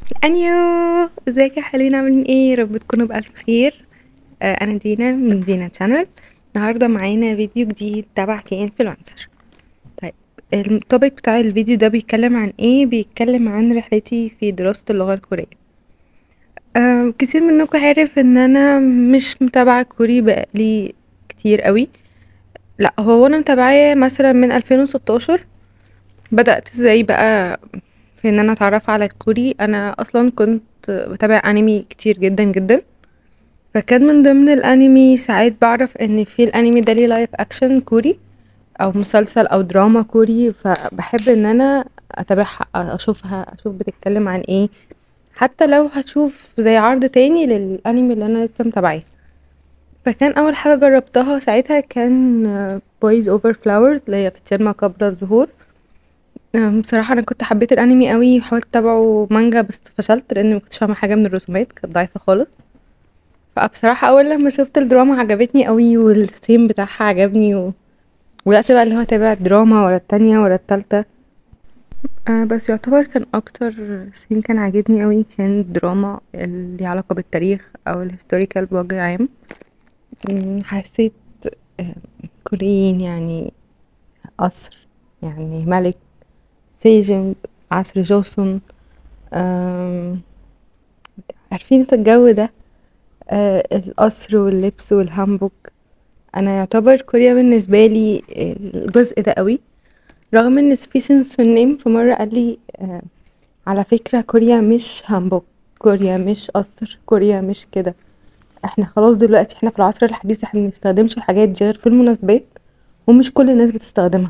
أنيو ازيك يا حلوين عاملين ايه يا رب تكونوا بألف خير آه انا دينا من دينا تشانل النهارده معانا فيديو جديد تبع كي انفلونسر طيب التوبيك بتاع الفيديو ده بيتكلم عن ايه بيتكلم عن رحلتي في دراسة اللغة الكورية آه كتير منكم عارف ان انا مش متابعة كوري بقالي كتير قوي لا هو انا متابعاه مثلا من 2016 بدأت ازاي بقى في ان انا اتعرف على الكوري انا اصلا كنت بتابع انمي كتير جدا جدا فكان من ضمن الانمي ساعات بعرف ان في الانمي ده ليه لايف اكشن كوري او مسلسل او دراما كوري فبحب ان انا اتابعها اشوفها اشوف بتتكلم عن ايه حتى لو هشوف زي عرض تاني للانمي اللي انا لسه متابعاه فكان اول حاجه جربتها ساعتها كان بويز اوفر فلاورز اللي هي فتيان ما قبل الظهور آمم، بصراحة أنا كنت حبيت الأنمي أوي وحاولت أتابعه مانجا بس فشلت لإني مكنتش فاهمة حاجة من الرسومات كانت ضعيفة خالص فبصراحة أول لما شفت الدراما عجبتني أوي والثيم بتاعها عجبني و وبدأت بقى اللي هو أتابع الدراما ورا التانية ورا التالتة آه بس يعتبر كان أكتر ثيم كان عاجبني أوي كان الدراما اللي ليها علاقة بالتاريخ أو الهيستوريكال بوجه عام مم، حسيت آه، كوريين يعني قصر يعني ملك سيجونج عصر جوسون آمم، عارفين انتوا الجو ده آه القصر واللبس والهامبوك انا يعتبر كوريا بالنسبه لي الجزء ده قوي رغم ان في سنسونيم في مره قال لي آه على فكره كوريا مش هامبوك كوريا مش قصر كوريا مش كده احنا خلاص دلوقتي احنا في العصر الحديث احنا مبنستخدمش الحاجات دي غير في المناسبات ومش كل الناس بتستخدمها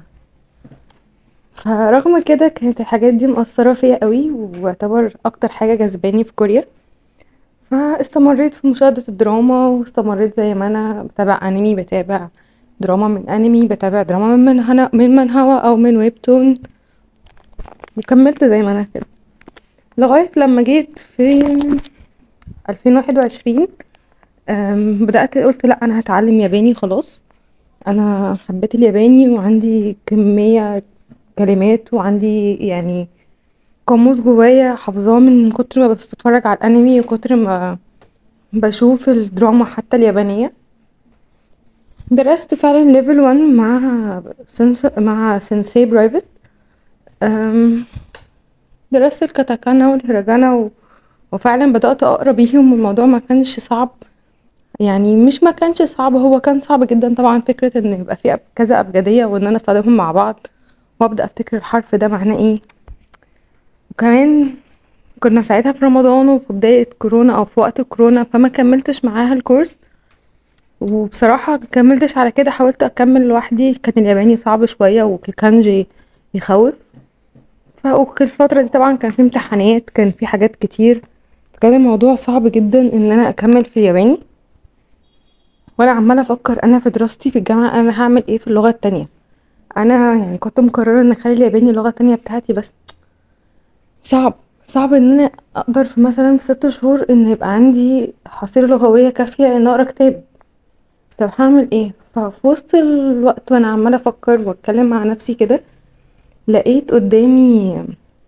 فرغم كده كانت الحاجات دي مأثرة فيا قوي واعتبر اكتر حاجة جذباني في كوريا فاستمريت في مشاهدة الدراما واستمريت زي ما انا بتابع انمي بتابع دراما من انمي بتابع دراما من منهنا من منهوا او من ويبتون وكملت زي ما انا كده لغاية لما جيت في ألفين واحد وعشرين بدأت قلت لا انا هتعلم ياباني خلاص انا حبيت الياباني وعندي كمية كلمات وعندي يعني قاموس جوايا حافظاه من كتر ما بتفرج على الانمي وكتر ما بشوف الدراما حتى اليابانية درست فعلا ليفل وان مع سنس مع سensei برايفت درست الكاتاكانا والهيراجانا و... وفعلا بدأت أقرا بيهم والموضوع ما كانش صعب يعني مش ما كانش صعب هو كان صعب جدا طبعا فكرة ان يبقى في أب- كذا أبجدية وان انا استخدمهم مع بعض وابدأ افتكر الحرف ده معناه ايه وكمان كنا ساعتها في رمضان وفي بداية كورونا او في وقت كورونا فما كملتش معاها الكورس وبصراحة كملتش على كده حاولت اكمل لوحدي كان الياباني صعب شوية والكانجي يخوف ففي الفترة دي طبعا كان في امتحانات كان في حاجات كتير فكان الموضوع صعب جدا ان انا اكمل في الياباني وانا عمالة افكر انا في دراستي في الجامعة انا هعمل ايه في اللغة التانية انا يعني كنت مقررة ان اخلي الياباني اللغة التانية بتاعتي بس صعب صعب ان انا اقدر في مثلا في ست شهور ان يبقى عندي حصيلة لغوية كافية ان اقرا كتاب طب هعمل ايه ففي وسط الوقت وانا عمالة افكر واتكلم مع نفسي كده لقيت قدامي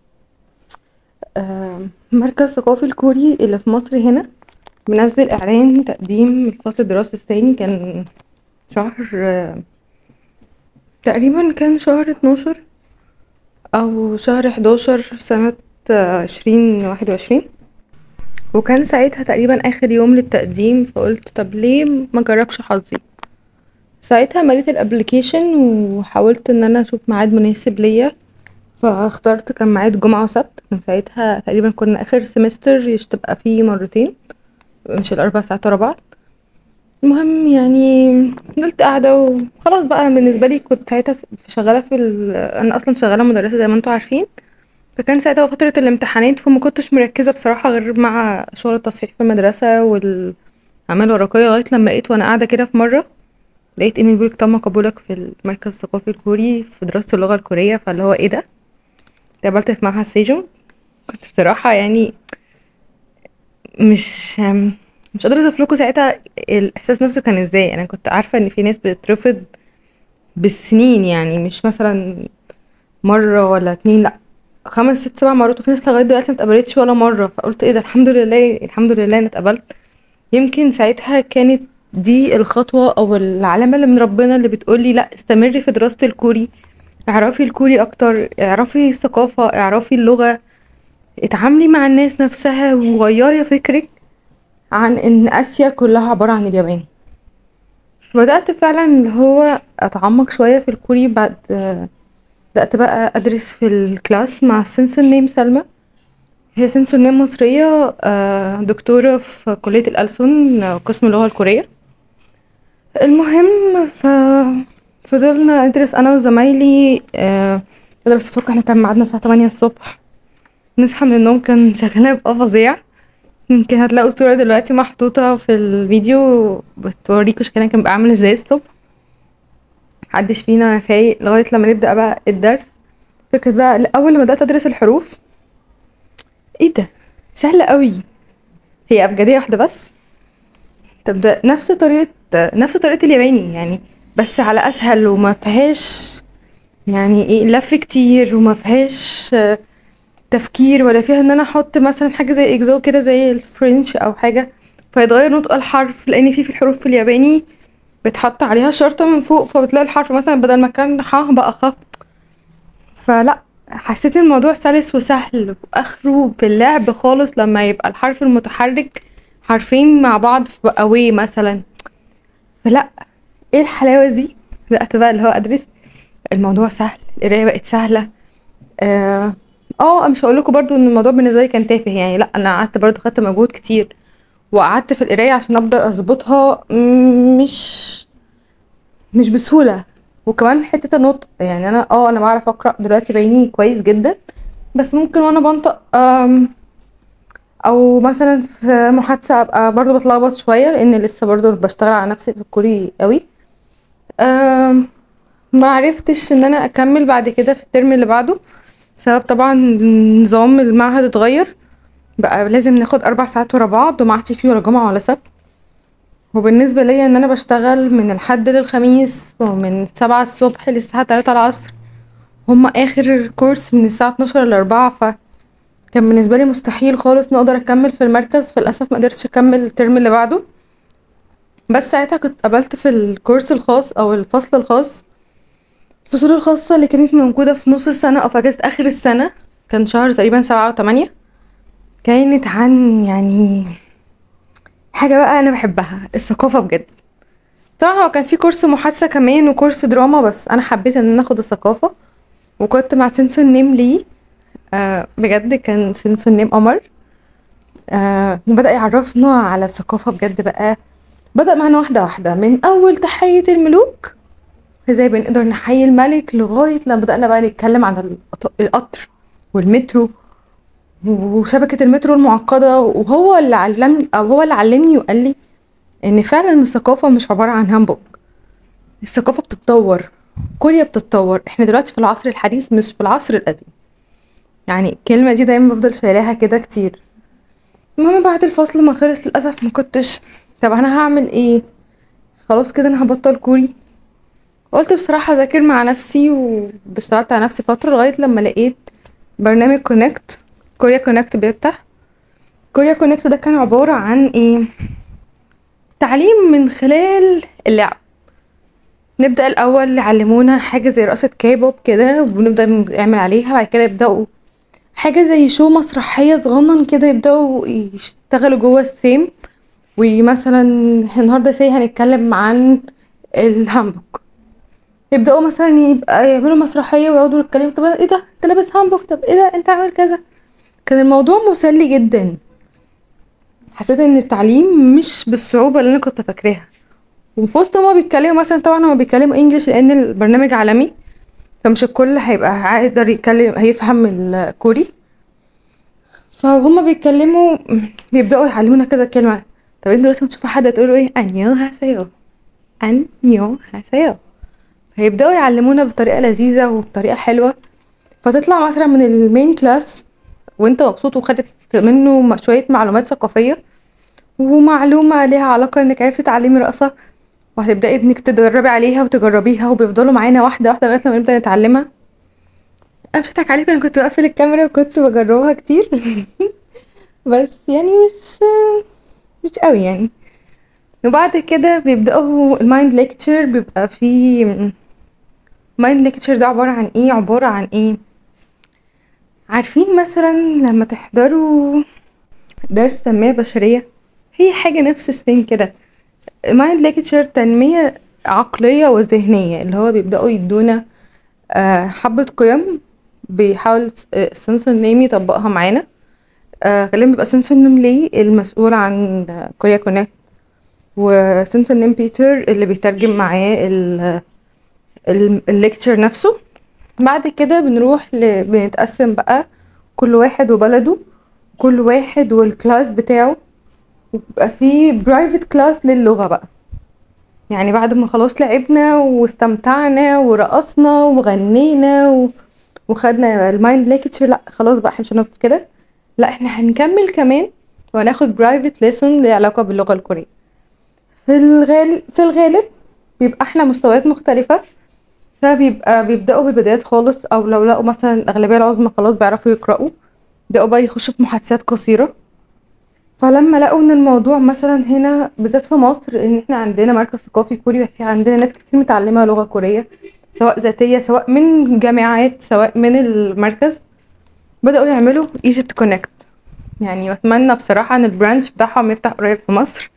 آم، مركز ثقافي الكوري اللي في مصر هنا منزل اعلان تقديم الفصل الدراسي الثاني كان شهر آم، تقريبا كان شهر اتناشر او شهر حداشر سنة عشرين واحد وعشرين وكان ساعتها تقريبا اخر يوم للتقديم فقلت طب ليه ما جربش حظي ساعتها مليت الابليكيشن وحاولت ان انا اشوف ميعاد مناسب ليا فاخترت كان ميعاد جمعة وسبت كان ساعتها تقريبا كنا اخر سمستر يش تبقى فيه مرتين مش الاربع ساعات ورا بعض المهم يعني فضلت قاعدة وخلاص بقى بالنسبة لي كنت ساعتها شغالة في ال... انا اصلا شغالة مدرسة زي ما انتوا عارفين فكان ساعتها فترة الامتحانات فما كنتش مركزة بصراحة غير مع شغل التصحيح في المدرسة والأعمال الورقية لغاية لما لقيت وانا قاعدة كده في مرة لقيت ايميل بيقولك تم قبولك في المركز الثقافي الكوري في دراسة اللغة الكورية فاللي هو ايه ده اتقابلت في معهد سيجون كنت بصراحة يعني مش مش قادرة اوصف لكم ساعتها الاحساس نفسه كان ازاي انا كنت عارفة ان في ناس بتترفض بالسنين يعني مش مثلا مرة ولا اتنين لا خمس ست سبع مرات وفي ناس لغايه دلوقتي ما اتقبلتش ولا مره فقلت ايه ده الحمد لله الحمد لله انا اتقبلت يمكن ساعتها كانت دي الخطوه او العلامه اللي من ربنا اللي بتقولي لا استمري في دراسه الكوري اعرفي الكوري اكتر اعرفي الثقافه اعرفي اللغه اتعاملي مع الناس نفسها وغيري فكرك عن ان اسيا كلها عباره عن اليابان بدأت فعلا اللي هو اتعمق شويه في الكوري بعد بدأت بقى ادرس في الكلاس مع سنسون نيم سلمى هي سنسون نيم مصرية آه، دكتورة في كلية الألسن آه، قسم اللغة الكورية المهم ف فضلنا ندرس انا وزمايلي آه، ندرس فوق احنا كان ميعادنا الساعة تمانية الصبح نصحى من النوم كان شكلنا يبقى فظيع يمكن هتلاقوا صورة دلوقتي محطوطة في الفيديو بتوريكوا شكلنا كان بيبقى عامل ازاي الصبح محدش فينا فايق لغاية لما نبدأ بقى الدرس فكرة بقى أول ما بدأت أدرس الحروف ايه ده سهلة قوي هي أبجدية واحدة بس طب ده نفس طريقة نفس طريقة الياباني يعني بس على أسهل وما فيهاش يعني ايه لف كتير وما فيهاش آه، تفكير ولا فيها ان انا احط مثلا حاجه زي اكزو كده زي الفرنش او حاجه فيتغير نطق الحرف لان في في الحروف في الياباني بتحط عليها شرطه من فوق فبتلاقي الحرف مثلا بدل ما كان ح بقى خ فلا حسيت الموضوع سلس وسهل واخره في اللعب خالص لما يبقى الحرف المتحرك حرفين مع بعض في بقى مثلا فلا ايه الحلاوه دي بدات بقى اللي هو ادرس الموضوع سهل القرايه بقت سهله اه آه، مش هقول لكم برضو ان الموضوع بالنسبه لي كان تافه يعني لا انا قعدت برضو خدت مجهود كتير وقعدت في القرايه عشان افضل اظبطها مش مش بسهوله وكمان حته النطق يعني انا اه انا بعرف اقرا دلوقتي بعيني كويس جدا بس ممكن وانا بنطق او مثلا في محادثه ابقى برضو بتلخبط شويه لان لسه برضو بشتغل على نفسي في الكوري قوي ما عرفتش ان انا اكمل بعد كده في الترم اللي بعده بسبب طبعا نظام المعهد اتغير بقى لازم ناخد اربع ساعات ورا بعض وما عادش فيه ولا جمعه ولا سبت وبالنسبه ليا ان انا بشتغل من الحد للخميس ومن سبعة الصبح للساعه تلاتة العصر هما اخر كورس من الساعه اتناشر لاربعة ف كان بالنسبه لي مستحيل خالص نقدر اكمل في المركز فللاسف ما قدرتش اكمل الترم اللي بعده بس ساعتها كنت قبلت في الكورس الخاص او الفصل الخاص الفصول الخاصة اللي كانت موجودة في نص السنة أو في أجازة آخر السنة كان شهر تقريبا سبعة وتمانية كانت عن يعني حاجة بقى أنا بحبها الثقافة بجد طبعا هو كان في كورس محادثة كمان وكورس دراما بس أنا حبيت إن أنا أخد الثقافة وكنت مع سنسون نيم لي آه بجد كان سنسون نيم قمر آه بدأ يعرفنا على الثقافة بجد بقى بدأ معانا واحدة واحدة من أول تحية الملوك ازاي بنقدر نحيي الملك لغاية لما بدأنا بقى نتكلم عن القطر والمترو وشبكة المترو المعقدة وهو اللي علمني أو هو اللي علمني وقال لي إن فعلا الثقافة مش عبارة عن هامبورج الثقافة بتتطور كوريا بتتطور احنا دلوقتي في العصر الحديث مش في العصر القديم يعني الكلمة دي دايما بفضل شايلاها كده كتير المهم بعد الفصل ما خلص للأسف ما كنتش طب أنا هعمل ايه خلاص كده أنا هبطل كوري قلت بصراحة اذاكر مع نفسي واشتغلت على نفسي فترة لغاية لما لقيت برنامج كونكت كوريا كونكت بيفتح كوريا كونكت ده كان عبارة عن ايه تعليم من خلال اللعب نبدأ الأول يعلمونا حاجة زي رقصة كيبوب كده وبنبدأ نعمل عليها بعد كده يبدأوا حاجة زي شو مسرحية صغنن كده يبدأوا يشتغلوا جوه السيم ومثلا النهاردة سي هنتكلم عن الهامبورغ يبداوا مثلا يبقى يعملوا مسرحيه ويقعدوا يتكلموا طب ايه ده انت لابس هامبوك طب ايه ده انت عامل كذا كان الموضوع مسلي جدا حسيت ان التعليم مش بالصعوبه اللي انا كنت فاكراها وفي وسط هما بيتكلموا مثلا طبعا هما بيتكلموا انجليش لان البرنامج عالمي فمش الكل هيبقى يقدر يتكلم هيفهم الكوري فهما بيتكلموا بيبداوا يعلمونا كذا كلمه طب انتوا دلوقتي تشوفوا حد تقولوا ايه انيو هاسيو انيو هاسيو هيبداوا يعلمونا بطريقه لذيذه وبطريقه حلوه فتطلع مثلا من المين كلاس وانت مبسوط وخدت منه شويه معلومات ثقافيه ومعلومه ليها علاقه انك عرفتي تعلمي رقصه وهتبداي انك تدربي عليها وتجربيها وبيفضلوا معانا واحده واحده لغايه لما نبدا نتعلمها انا مش هضحك عليكم انا كنت بقفل الكاميرا وكنت بجربها كتير بس يعني مش مش قوي يعني وبعد كده بيبدأوا المايند ليكتشر بيبقى فيه مايند ليكتشر ده عبارة عن ايه عبارة عن ايه عارفين مثلا لما تحضروا درس تنمية بشرية هي حاجة نفس السن كده مايند ليكتشر تنمية عقلية وذهنية اللي هو بيبدأوا يدونا آه، حبة قيم بيحاول سنسون نيم يطبقها معانا آه، غالبا بيبقى سنسون نيم لي المسؤول عن كوريا كونكت وسنسون نيم بيتر اللي بيترجم معاه ال- ال- الليكتشر نفسه بعد كده بنروح ل... بنتقسم بقى كل واحد وبلده كل واحد والكلاس بتاعه وبيبقى في برايفت كلاس للغة بقى يعني بعد ما خلاص لعبنا واستمتعنا ورقصنا وغنينا و... وخدنا المايند ليكتشر لا خلاص بقى احنا مش هنقف كده لا احنا هنكمل كمان وهناخد برايفت ليسون ليها علاقة باللغة الكورية في الغالب في الغالب بيبقى احنا مستويات مختلفة فبيبقى بيبدأوا بالبدايات خالص او لو لقوا مثلا الأغلبية العظمى خلاص بيعرفوا يقرأوا بيبدأوا بقى يخشوا في محادثات قصيرة فلما لقوا ان الموضوع مثلا هنا بالذات في مصر ان احنا عندنا مركز ثقافي كوري وفي عندنا ناس كتير متعلمة لغة كورية سواء ذاتية سواء من جامعات سواء من المركز بدأوا يعملوا ايجيبت كونكت يعني واتمنى بصراحة ان البرانش بتاعهم يفتح قريب في مصر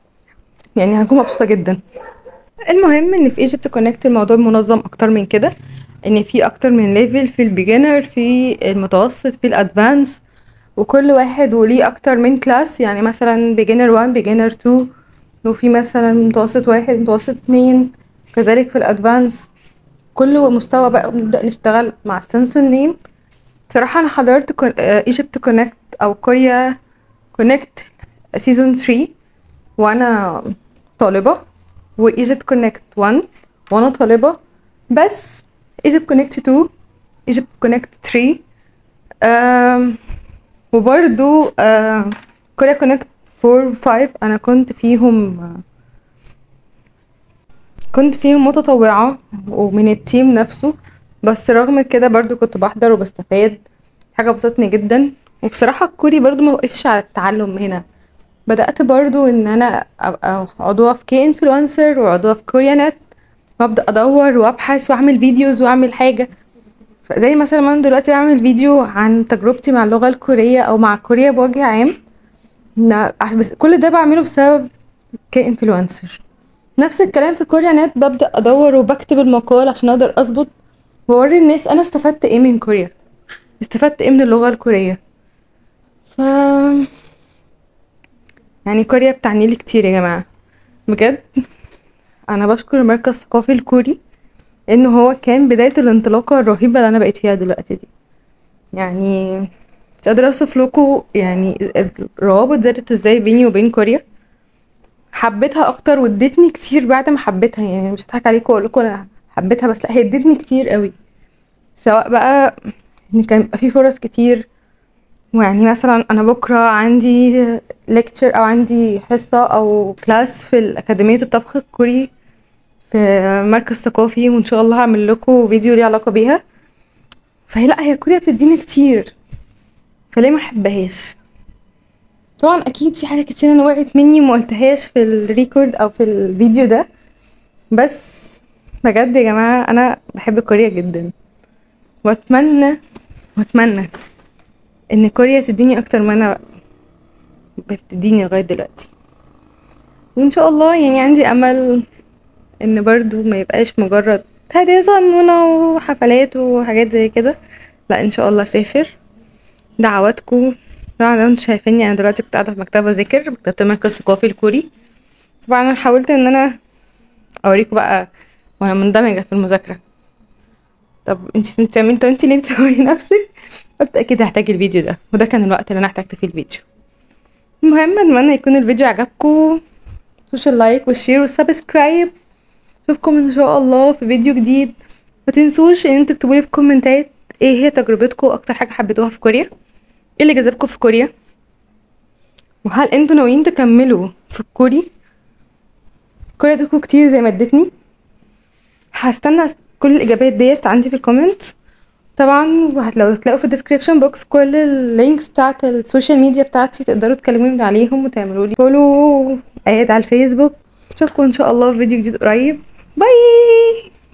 يعني هكون مبسوطة جدا المهم ان في ايجيبت كونكت الموضوع منظم اكتر من كده ان في اكتر من ليفل في البيجنر في المتوسط في الادفانس وكل واحد وليه اكتر من كلاس يعني مثلا بيجنر 1 بيجنر 2 وفي مثلا متوسط واحد متوسط اتنين كذلك في الادفانس كل مستوى بقى بنبدأ نشتغل مع السنسور نيم بصراحة أنا حضرت ايجيبت كونكت أو كوريا كونكت سيزون 3 وأنا طالبة وايجيبت كونكت 1 وأنا طالبة بس ايجيبت كونكت 2 ايجيبت كونكت 3 أم وبرضو أم كوريا كونكت 4 و 5 أنا كنت فيهم كنت فيهم متطوعة ومن التيم نفسه بس رغم كده برضو كنت بحضر وبستفاد حاجة بسطني جدا وبصراحة الكوري برضو ما وقفش على التعلم هنا بدأت برضو ان انا ابقى عضوة في كي انفلونسر وعضوة في كوريا نت وابدأ ادور وابحث واعمل فيديوز واعمل حاجة زي مثلا ما انا دلوقتي بعمل فيديو عن تجربتي مع اللغة الكورية او مع كوريا بوجه عام كل ده بعمله بسبب كي انفلونسر نفس الكلام في كوريا نت ببدأ ادور وبكتب المقال عشان اقدر اظبط واوري الناس انا استفدت ايه من كوريا استفدت ايه من اللغة الكورية ف يعني كوريا بتعني لي كتير يا جماعة بجد انا بشكر المركز الثقافي الكوري ان هو كان بداية الانطلاقة الرهيبة اللي انا بقيت فيها دلوقتي دي يعني مش قادرة اوصف لكم يعني الروابط زادت ازاي بيني وبين كوريا حبيتها اكتر وادتني كتير بعد ما حبيتها يعني مش هضحك عليكم واقول لكم انا حبيتها بس لا هي ادتني كتير قوي سواء بقى ان كان يبقى في فرص كتير ويعني مثلا انا بكره عندي ليكتشر او عندي حصه او كلاس في الاكاديميه الطبخ الكوري في مركز ثقافي وان شاء الله هعمل لكم فيديو ليه علاقه بيها فهي لا هي كوريا بتديني كتير فليه ما احبهاش طبعا اكيد في حاجات كتير انا وقعت مني وما قلتهاش في الريكورد او في الفيديو ده بس بجد يا جماعه انا بحب كوريا جدا واتمنى واتمنى ان كوريا تديني اكتر ما انا بتديني لغايه دلوقتي وان شاء الله يعني عندي امل ان برضو ما يبقاش مجرد هدايا صغنونة وحفلات وحاجات زي كده لا ان شاء الله اسافر دعواتكم طبعا لو انتوا شايفيني انا دلوقتي كنت قاعده في مكتبه ذاكر مكتبه المركز الثقافي الكوري طبعا انا حاولت ان انا اوريكم بقى وانا مندمجه في المذاكره طب انت بتعملي طب انت ليه بتصوري نفسك قلت اكيد هحتاج الفيديو ده وده كان الوقت اللي انا احتجت فيه الفيديو المهم اتمنى يكون الفيديو عجبكم متنسوش اللايك والشير والسبسكرايب اشوفكم ان شاء الله في فيديو جديد متنسوش ان انتوا تكتبولي في الكومنتات ايه هي تجربتكم اكتر حاجه حبيتوها في كوريا ايه اللي جذبكم في كوريا وهل انتوا ناويين تكملوا في الكوري كوريا ادتكم كتير زي ما ادتني هستنى كل الاجابات ديت عندي في الكومنت طبعا وهت- لو هتلاقوا في الديسكريبشن بوكس كل اللينكس بتاعت السوشيال ميديا بتاعتي تقدروا تكلموني من عليهم وتعملوا لي فولو اد على الفيسبوك اشوفكم ان شاء الله في فيديو جديد قريب باي